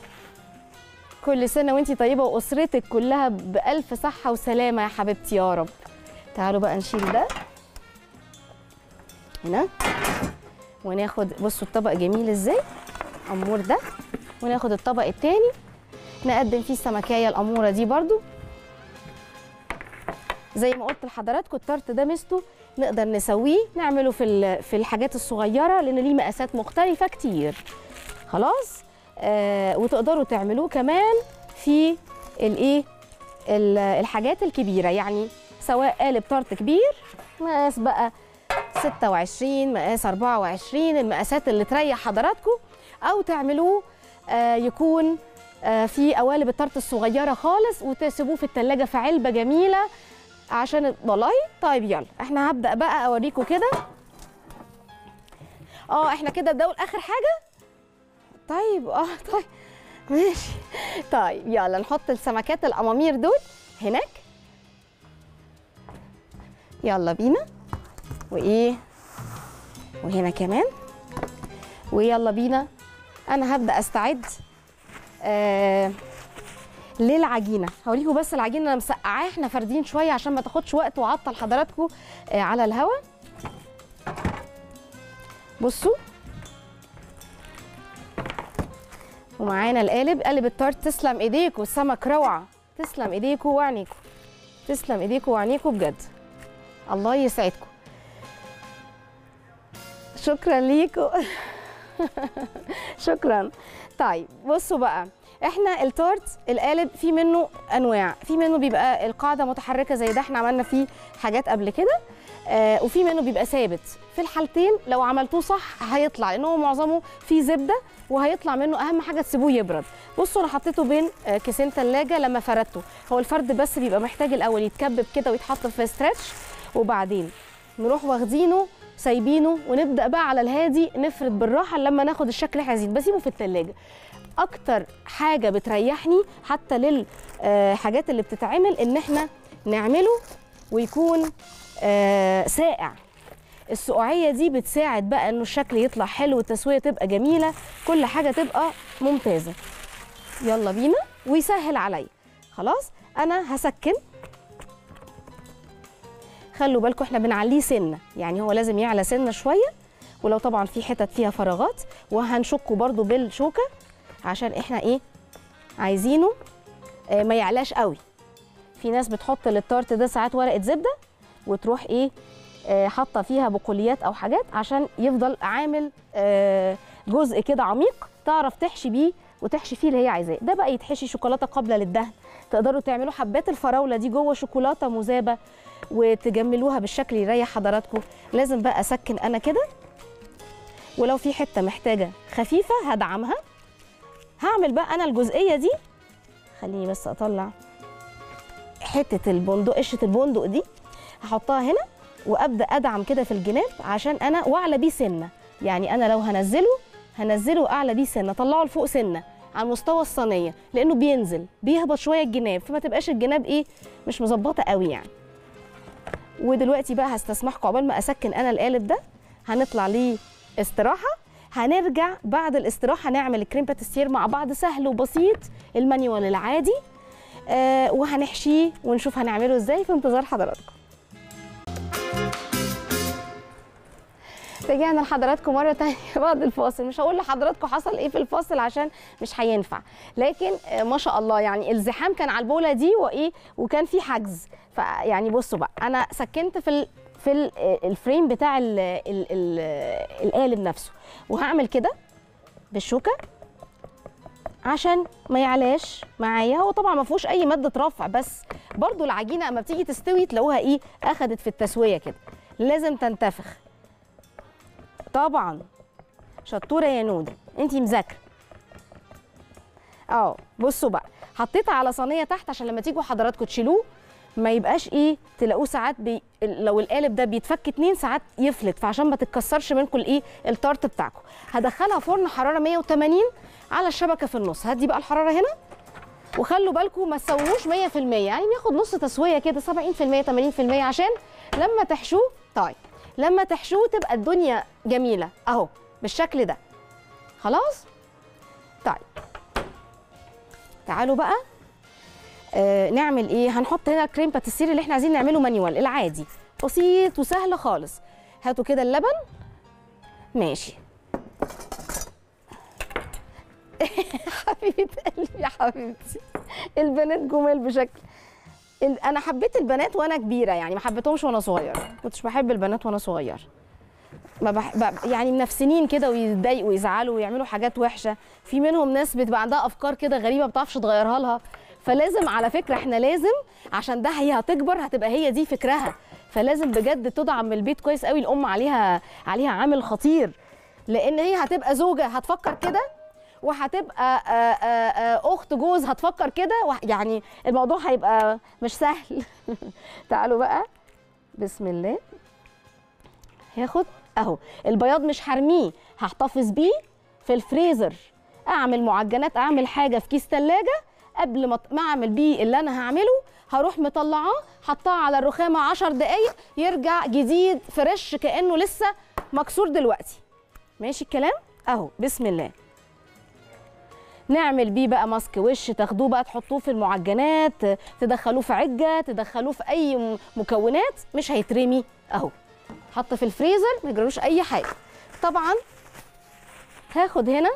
كل سنه وانتي طيبه واسرتك كلها بالف صحه وسلامه يا حبيبتي يا رب تعالوا بقى نشيل ده هنا وناخد بصوا الطبق جميل ازاي امور ده وناخد الطبق التاني نقدم فيه السمكايه الاموره دي برضو زي ما قلت لحضراتكم الطرت ده ميزته نقدر نسويه نعمله في ال- في الحاجات الصغيره لان ليه مقاسات مختلفه كتير خلاص آه وتقدروا تعملوه كمان في الايه ال- الحاجات الكبيره يعني سواء قالب طرت كبير مقاس بقى 26 مقاس 24 المقاسات اللي تريح حضراتكم او تعملوه آه يكون آه في قوالب الطرت الصغيره خالص وتسيبوه في التلاجة في علبه جميله عشان والله طيب يلا احنا هبدا بقى اوريكم كده اه احنا كده دول اخر حاجه طيب اه طيب ماشي طيب يلا نحط السمكات الامامير دول هناك يلا بينا وايه وهنا كمان ويلا بينا انا هبدا استعد آه للعجينه هوريكم بس العجينه انا مسقعاها احنا فاردين شويه عشان ما تاخدش وقت واعطل حضراتكم آه على الهوا بصوا ومعانا القالب قالب الطرد تسلم ايديكم السمك روعه تسلم ايديكم وعينيكم تسلم ايديكم وعينيكم بجد الله يسعدكم شكرا ليكم شكرا طيب بصوا بقى احنا التورت القالب في منه انواع في منه بيبقى القاعده متحركه زي ده احنا عملنا فيه حاجات قبل كده آه وفي منه بيبقى ثابت في الحالتين لو عملتوه صح هيطلع لان هو معظمه فيه زبده وهيطلع منه اهم حاجه تسيبوه يبرد بصوا انا حطيته بين آه كيسين ثلاجه لما فردته هو الفرد بس بيبقى محتاج الاول يتكبب كده ويتحط في ستريتش وبعدين نروح واخدينه سايبينه ونبدا بقى على الهادي نفرد بالراحه لما ناخد الشكل اللي احنا عايزينه بسيبه في الثلاجه اكتر حاجه بتريحني حتى للحاجات اللي بتتعمل ان احنا نعمله ويكون آه، ساقع السقوعيه دي بتساعد بقى انه الشكل يطلع حلو والتسويه تبقى جميله كل حاجه تبقى ممتازه يلا بينا ويسهل عليا خلاص انا هسكن خلوا بالكم احنا بنعليه سنه يعني هو لازم يعلى سنه شويه ولو طبعا في حتت فيها فراغات وهنشكه برضو بالشوكه عشان احنا ايه عايزينه آه، ما يعلاش قوي في ناس بتحط للتارت ده ساعات ورقه زبده وتروح ايه آه، حاطه فيها بقوليات او حاجات عشان يفضل عامل آه، جزء كده عميق تعرف تحشي بيه وتحشي فيه اللي هي عايزاه ده بقى يتحشي شوكولاته قابله للدهن تقدروا تعملوا حبات الفراوله دي جوه شوكولاته مذابه وتجملوها بالشكل يريح حضراتكم لازم بقى اسكن انا كده ولو في حته محتاجه خفيفه هدعمها هعمل بقى انا الجزئيه دي خليني بس اطلع حته البندق قشره البندق دي هحطها هنا وابدا ادعم كده في الجناب عشان انا واعلى بيه سنه يعني انا لو هنزله هنزله اعلى بيه سنه طلعه لفوق سنه على مستوى الصينيه لانه بينزل بيهبط شويه الجناب فما تبقاش الجناب ايه مش مظبطه قوي يعني ودلوقتي بقى هستسمحكم عقبال ما اسكن انا القالب ده هنطلع ليه استراحه هنرجع بعد الاستراحه نعمل الكريم باتيسير مع بعض سهل وبسيط المانيوال العادي آه وهنحشيه ونشوف هنعمله ازاي في انتظار حضراتكم رجعنا لحضراتكم مره تانية بعد الفاصل مش هقول لحضراتكم حصل ايه في الفاصل عشان مش هينفع لكن آه، ما شاء الله يعني الزحام كان على البوله دي وايه وكان في حجز فيعني بصوا بقى انا سكنت في ال في ال الفريم بتاع ال ال ال القالب نفسه وهعمل كده بالشوكه عشان ما يعلاش معايا هو طبعا ما فيهوش اي ماده رفع بس برضو العجينه اما بتيجي تستوي تلاقوها ايه اخدت في التسويه كده لازم تنتفخ طبعا شطوره يا نودي انت مذاكره اه بصوا بقى حطيتها على صينيه تحت عشان لما تيجوا حضراتكم تشيلوه ما يبقاش ايه تلاقوه ساعات بي... لو القالب ده بيتفك اتنين ساعات يفلت فعشان ما تتكسرش منكم الايه التارت بتاعكم هدخلها فرن حراره 180 على الشبكه في النص هدي بقى الحراره هنا وخلوا بالكم ما تسووش 100% يعني بياخد نص تسويه كده 70% 80% عشان لما تحشوه طيب لما تحشوه تبقى الدنيا جميله اهو بالشكل ده خلاص طيب تعالوا بقى آه نعمل ايه هنحط هنا كريم باتيسيري اللي احنا عايزين نعمله مانيوال العادي بسيط وسهل خالص هاتوا كده اللبن ماشي حبيبه قلبي يا حبيبتي البنات جمال بشكل ال- انا حبيت البنات وانا كبيره يعني ما حبيتهمش وانا صغيره كنتش بحب البنات وانا صغير ما بح... ب... يعني منفسنين كده ويتضايقوا ويزعلوا ويعملوا حاجات وحشه في منهم ناس بتبقى عندها افكار كده غريبه ما بتعرفش تغيرها لها فلازم على فكره احنا لازم عشان ده هي هتكبر هتبقى هي دي فكرها فلازم بجد تدعم من البيت كويس قوي الام عليها عليها عامل خطير لان هي هتبقى زوجه هتفكر كده وهتبقى آه، آه، آه، اخت جوز هتفكر كده وح- يعني الموضوع هيبقى مش سهل تعالوا بقى بسم الله هاخد اهو البياض مش هرميه هحتفظ بيه في الفريزر اعمل معجنات اعمل حاجه في كيس ثلاجه قبل ما ما اعمل بيه اللي انا هعمله هروح مطلعاه حطاه على الرخامه 10 دقايق يرجع جديد فريش كانه لسه مكسور دلوقتي ماشي الكلام اهو بسم الله نعمل بيه بقى ماسك وش تاخدوه بقى تحطوه في المعجنات تدخلوه في عجه تدخلوه في اي م- مكونات مش هيترمي اهو حط في الفريزر ما يجرالوش اي حاجه طبعا هاخد هنا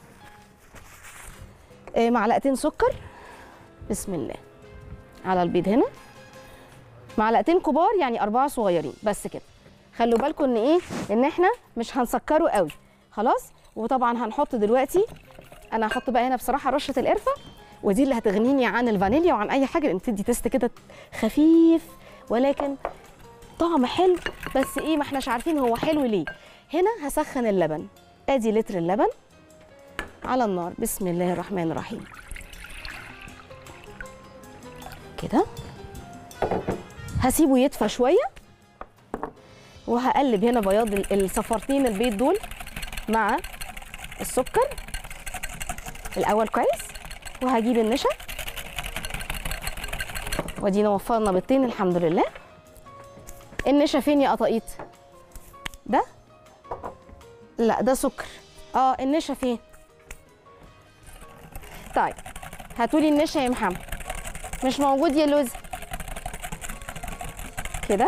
آه، معلقتين سكر بسم الله على البيض هنا معلقتين كبار يعني اربعه صغيرين بس كده خلوا بالكم ان ايه ان احنا مش هنسكره قوي خلاص وطبعا هنحط دلوقتي انا هحط بقى هنا بصراحه رشه القرفه ودي اللي هتغنيني عن الفانيليا وعن اي حاجه لان تدي تيست كده خفيف ولكن طعم حلو بس ايه ما احناش عارفين هو حلو ليه هنا هسخن اللبن ادي لتر اللبن على النار بسم الله الرحمن الرحيم كده هسيبه يدفى شويه وهقلب هنا بياض ال- الصفارتين البيض دول مع السكر الاول كويس وهجيب النشا وادينا وفرنا بيضتين الحمد لله النشا فين يا قطاقيط ده لا ده سكر اه النشا فين طيب هاتولي النشا يا محمد مش موجود يا لوز كده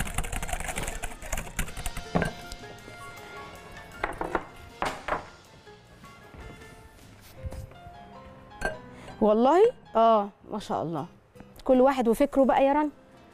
والله اه ما شاء الله كل واحد وفكره بقى يا رنا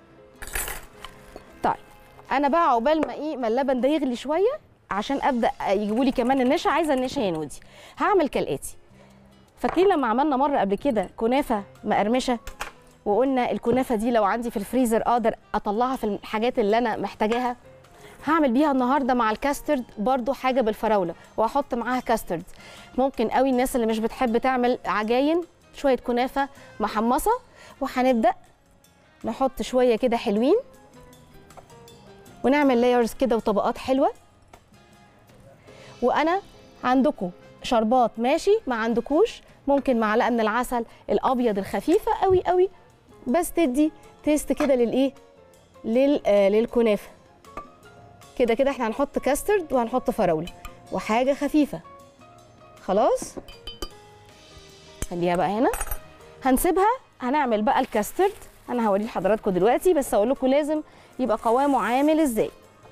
طيب انا بقى عقبال ما ايه ما اللبن ده يغلي شويه عشان ابدا يجيبوا لي كمان النشا عايزه النشا ينودي هعمل كالاتي فاكرين لما عملنا مره قبل كده كنافه مقرمشه وقلنا الكنافه دي لو عندي في الفريزر اقدر اطلعها في الحاجات اللي انا محتاجاها هعمل بيها النهارده مع الكاسترد برضو حاجه بالفراوله واحط معاها كاسترد ممكن قوي الناس اللي مش بتحب تعمل عجاين شويه كنافه محمصه وهنبدا نحط شويه كده حلوين ونعمل لايرز كده وطبقات حلوه وانا عندكم شربات ماشي ما عندكوش ممكن معلقه من العسل الابيض الخفيفه قوي قوي بس تدي تيست كده للايه لل آه للكنافه كده كده احنا هنحط كاسترد وهنحط فراوله وحاجه خفيفه خلاص خليها بقى هنا هنسيبها هنعمل بقى الكاسترد انا هوريه لحضراتكم دلوقتي بس اقول لكم لازم يبقى قوامه عامل ازاي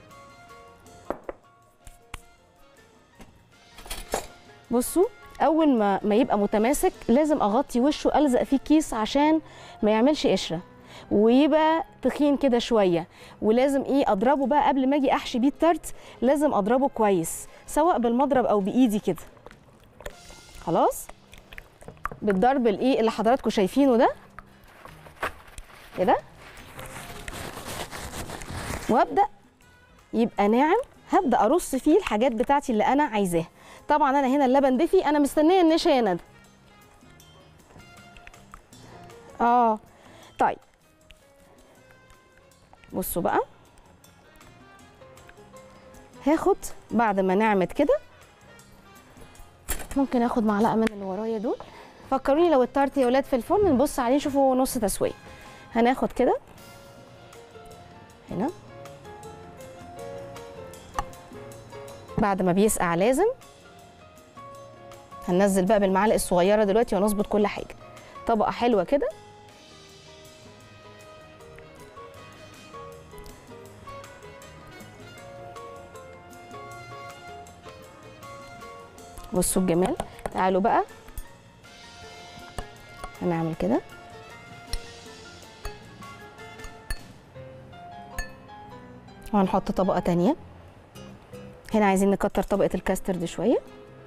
بصوا اول ما ما يبقى متماسك لازم اغطي وشه الزق فيه كيس عشان ما يعملش قشره ويبقى تخين كده شويه ولازم ايه اضربه بقى قبل ما اجي احشي بيه التارت لازم اضربه كويس سواء بالمضرب او بايدي كده خلاص بالضرب الايه اللي حضراتكم شايفينه ده كده وابدا يبقى ناعم هبدا ارص فيه الحاجات بتاعتي اللي انا عايزاها طبعا انا هنا اللبن دفي انا مستنيه النشا يا ندى اه طيب بصوا بقى هاخد بعد ما نعمت كده ممكن اخد معلقه من اللي ورايا دول فكروني لو التارت يا ولاد في الفرن نبص عليه نشوفه نص تسويه هناخد كده هنا بعد ما بيسقع لازم هننزل بقى بالمعالق الصغيره دلوقتي ونظبط كل حاجه طبقه حلوه كده بصوا الجمال تعالوا بقى هنعمل كده وهنحط طبقة تانية هنا عايزين نكتر طبقة الكاسترد شوية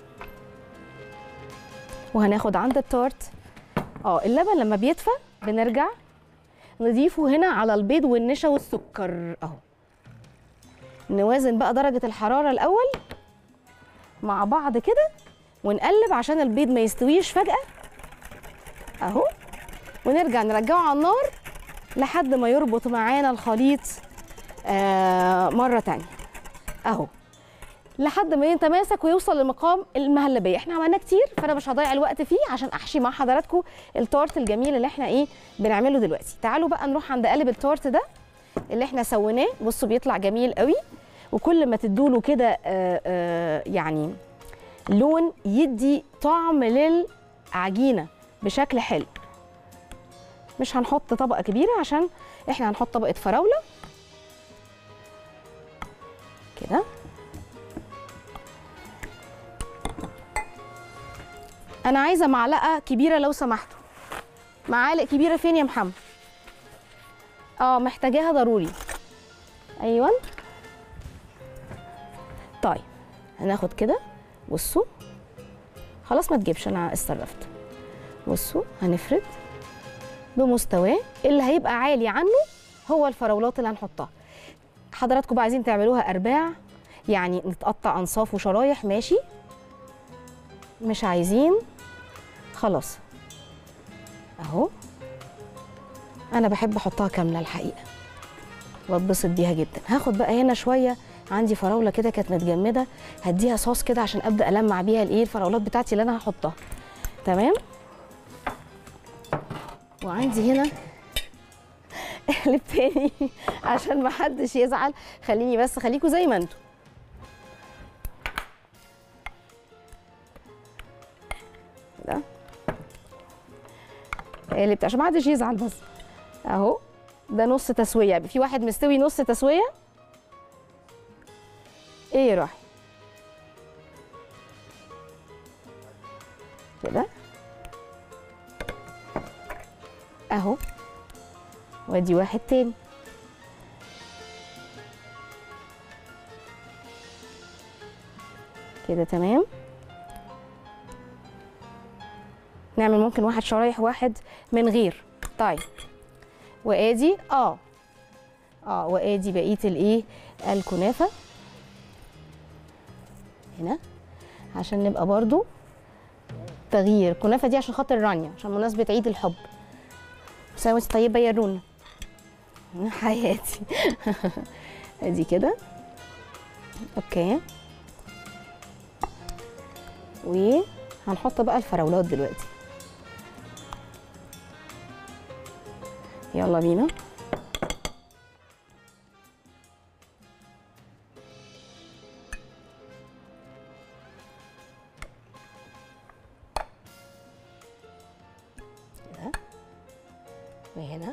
وهناخد عند التورت اه اللبن لما بيدفى بنرجع نضيفه هنا على البيض والنشا والسكر اهو نوازن بقى درجة الحرارة الأول مع بعض كده ونقلب عشان البيض ما يستويش فجأة اهو ونرجع نرجعه على النار لحد ما يربط معانا الخليط آه مرة تانية اهو لحد ما يتماسك ويوصل لمقام المهلبيه احنا عملناه كتير فانا مش هضيع الوقت فيه عشان احشي مع حضراتكم التورت الجميل اللي احنا ايه بنعمله دلوقتي تعالوا بقى نروح عند قالب التورت ده اللي احنا سويناه بصوا بيطلع جميل قوي وكل ما تدوله كده آه، آه، يعني لون يدي طعم للعجينه بشكل حلو مش هنحط طبقه كبيره عشان احنا هنحط طبقه فراوله كده انا عايزه معلقه كبيره لو سمحتوا معالق كبيره فين يا محمد اه محتاجاها ضروري ايوه طيب هناخد كده بصوا خلاص ما تجيبش انا اتصرفت بصوا هنفرد بمستواه اللي هيبقى عالي عنه هو الفراولات اللي هنحطها حضراتكم بقى عايزين تعملوها ارباع يعني نتقطع انصاف وشرايح ماشي مش عايزين خلاص اهو انا بحب احطها كامله الحقيقه واتبسط بيها جدا هاخد بقى هنا شويه عندي فراوله كده كانت متجمده هديها صوص كده عشان ابدا المع بيها الايه الفراولات بتاعتي اللي انا هحطها تمام وعندي هنا اقلب تاني عشان ما حدش يزعل خليني بس خليكوا زي ما انتوا ده قلبت عشان ما حدش يزعل بس اهو ده نص تسويه في واحد مستوي نص تسويه ايه يا روحي كده اهو وادي واحد تاني كده تمام نعمل ممكن واحد شرايح واحد من غير طيب وادي اه اه وادي بقيه الايه الكنافه هنا عشان نبقى برضو تغيير الكنافه دي عشان خاطر رانيا عشان مناسبه عيد الحب سوا طيبه يا رونا حياتي ادي كده اوكي وهنحط بقى الفراولات دلوقتي يلا بينا كده وهنا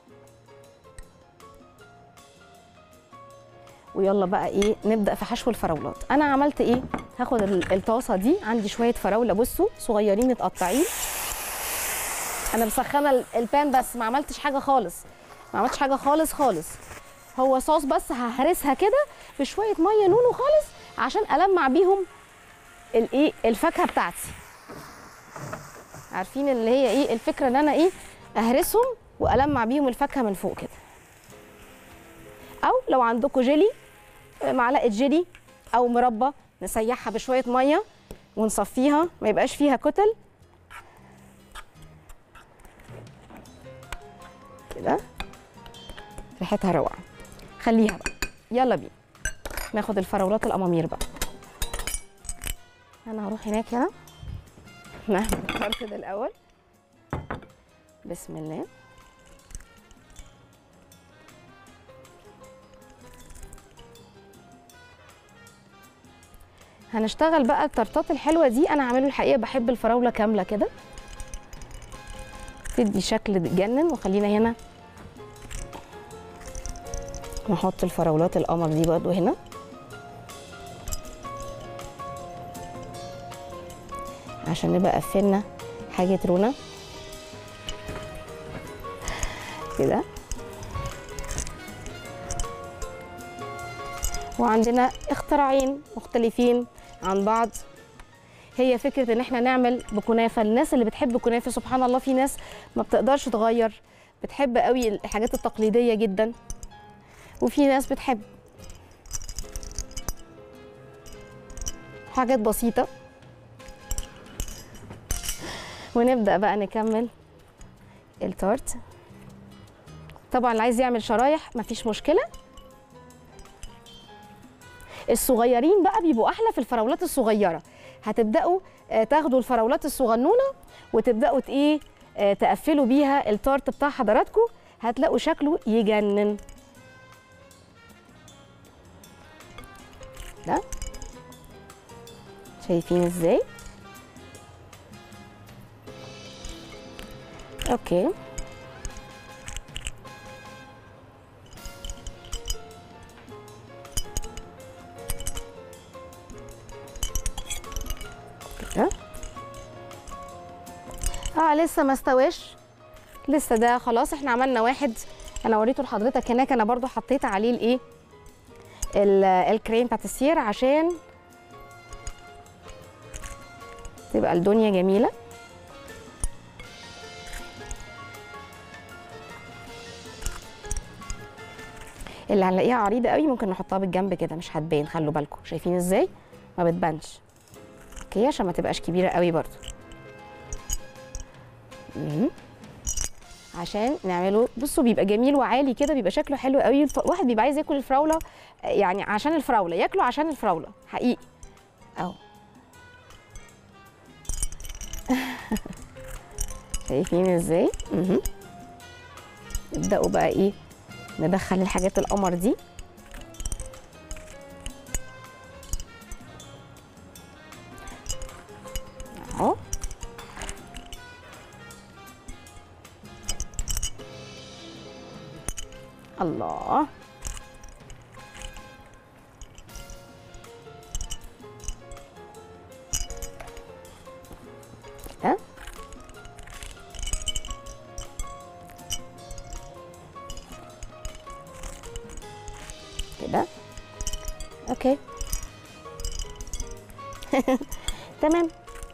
ويلا بقى ايه نبدا في حشو الفراولات انا عملت ايه هاخد ال- الطاسه دي عندي شويه فراوله بصوا صغيرين متقطعين انا مسخنه ال- البان بس ما عملتش حاجه خالص ما عملتش حاجه خالص خالص هو صوص بس ههرسها كده بشويه ميه نونو خالص عشان المع بيهم الايه الفاكهه بتاعتي عارفين اللي هي ايه الفكره ان انا ايه اهرسهم والمع بيهم الفاكهه من فوق كده او لو عندكم جيلي معلقه جيلي او مربى نسيحها بشويه ميه ونصفيها ما يبقاش فيها كتل كده ريحتها روعه خليها بقى يلا بينا ناخد الفراولات الامامير بقى انا هروح هناك هنا نعمل الطرف ده الاول بسم الله هنشتغل بقى التورتات الحلوه دي انا عامله الحقيقه بحب الفراوله كامله كده تدي شكل تجنن وخلينا هنا نحط الفراولات القمر دي برضو هنا عشان نبقى قفلنا حاجة رونا كده وعندنا اختراعين مختلفين عن بعض هي فكرة ان احنا نعمل بكنافة الناس اللي بتحب كنافة سبحان الله في ناس ما بتقدرش تغير بتحب قوي الحاجات التقليدية جدا وفي ناس بتحب حاجات بسيطة ونبدأ بقى نكمل التورت طبعا اللي عايز يعمل شرايح مفيش مشكلة الصغيرين بقى بيبقوا أحلى في الفراولات الصغيرة هتبدأوا آه، تاخدوا الفراولات الصغنونة وتبدأوا ت- ايه آه، تقفلوا بيها التورت بتاع حضراتكم هتلاقوا شكله يجنن ده شايفين ازاي اوكي كده اه لسه ما استواش لسه ده خلاص احنا عملنا واحد انا وريته لحضرتك هناك انا برضو حطيت عليه الايه ال- الكريم باتيسير عشان تبقى الدنيا جميله اللي هنلاقيها عريضه قوي ممكن نحطها بالجنب كده مش هتبان خلوا بالكم شايفين ازاي ما بتبانش اوكي عشان ما تبقاش كبيره قوي برضو مم. عشان نعمله بصوا بيبقى جميل وعالي كده بيبقى شكله حلو قوي الف... واحد بيبقى عايز ياكل الفراوله آه، يعني عشان الفراوله ياكله عشان الفراوله حقيقي اهو شايفين ازاي مهم. نبداوا بقى ايه ندخل الحاجات القمر دي اهو الله كده كده اوكي تمام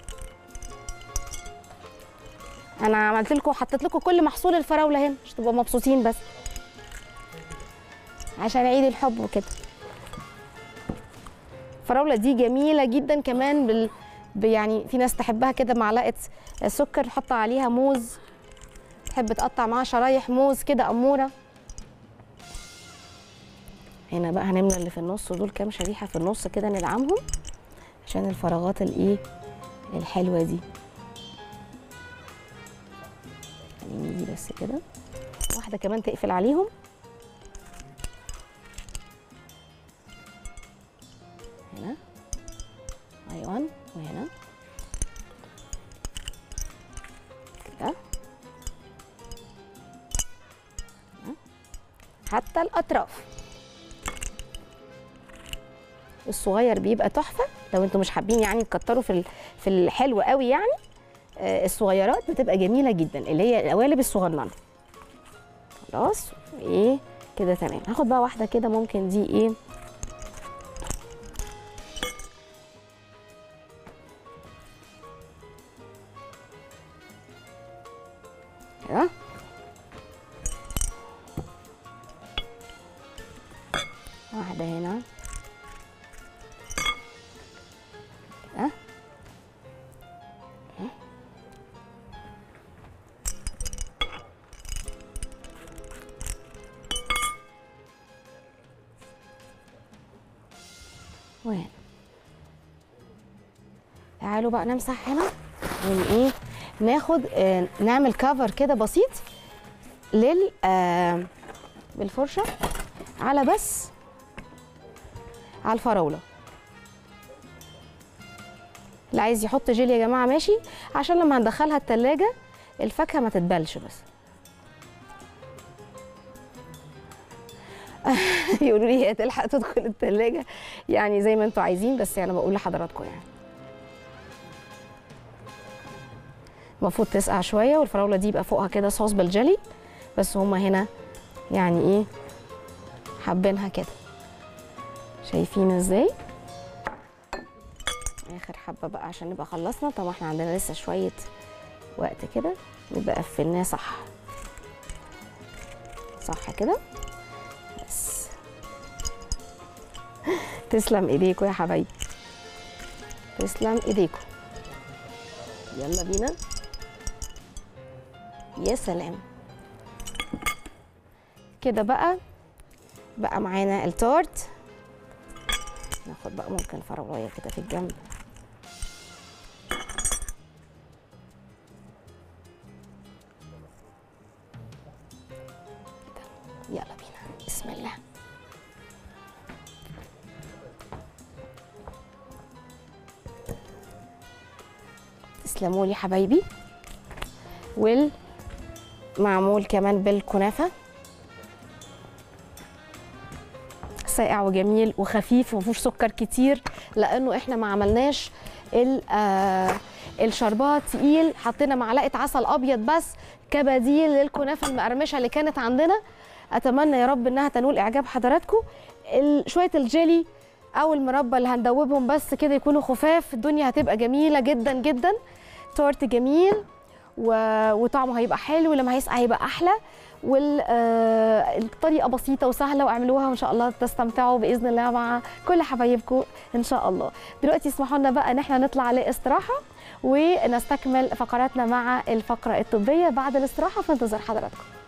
انا عملت لكم حطيت لكم كل محصول الفراوله هنا عشان تبقوا مبسوطين بس عشان عيد الحب وكده الفراوله دي جميله جدا كمان بال ب- يعني في ناس تحبها كده معلقه سكر تحط عليها موز تحب تقطع معاها شرايح موز كده اموره هنا بقى هنملى اللي في النص دول كام شريحه في النص كده ندعمهم عشان الفراغات الايه الحلوه دي خليني دي بس كده واحده كمان تقفل عليهم هنا ايوه وهنا كده هنا. حتى الاطراف الصغير بيبقى تحفه لو انتم مش حابين يعني تكتروا في ال- في الحلو قوي يعني آه، الصغيرات بتبقى جميله جدا اللي هي القوالب الصغننه خلاص ايه كده تمام هاخد بقى واحده كده ممكن دي ايه كده واحده هنا كده وين تعالوا بقى نمسح هنا ون ايه ناخد آه نعمل كفر كده بسيط لل آه بالفرشه على بس على الفراوله اللي عايز يحط جيل يا جماعه ماشي عشان لما هندخلها التلاجة الفاكهه ما تتبلش بس يقولوا لي هي تلحق تدخل التلاجة يعني زي ما انتوا عايزين بس انا بقول لحضراتكم يعني المفروض تسقع شويه والفراوله دي يبقى فوقها كده صوص بالجلي بس هما هنا يعني ايه حابينها كده شايفين ازاي اخر حبه بقى عشان نبقى خلصنا طبعا احنا عندنا لسه شويه وقت كده نبقى قفلناه صح صح كده بس تسلم ايديكم يا حبايبي تسلم ايديكم يلا بينا يا سلام كده بقى بقى معانا التورت ناخد بقى ممكن فراولايه كده في الجنب كده. يلا بينا بسم الله تسلموا لي حبايبي والمعمول كمان بالكنافه ساقع وجميل وخفيف ومفيهوش سكر كتير لانه احنا ما عملناش ال- آه، الشربات تقيل حطينا معلقه عسل ابيض بس كبديل للكنافه المقرمشه اللي كانت عندنا اتمنى يا رب انها تنول اعجاب حضراتكم ال- شويه الجيلي او المربى اللي هندوبهم بس كده يكونوا خفاف الدنيا هتبقى جميله جدا جدا تورت جميل و... وطعمه هيبقى حلو لما هيسقع هيبقى احلى والطريقه بسيطه وسهله واعملوها وان شاء الله تستمتعوا باذن الله مع كل حبايبكم ان شاء الله دلوقتي اسمحوا لنا بقى ان احنا نطلع لاستراحه ونستكمل فقراتنا مع الفقره الطبيه بعد الاستراحه في انتظار حضراتكم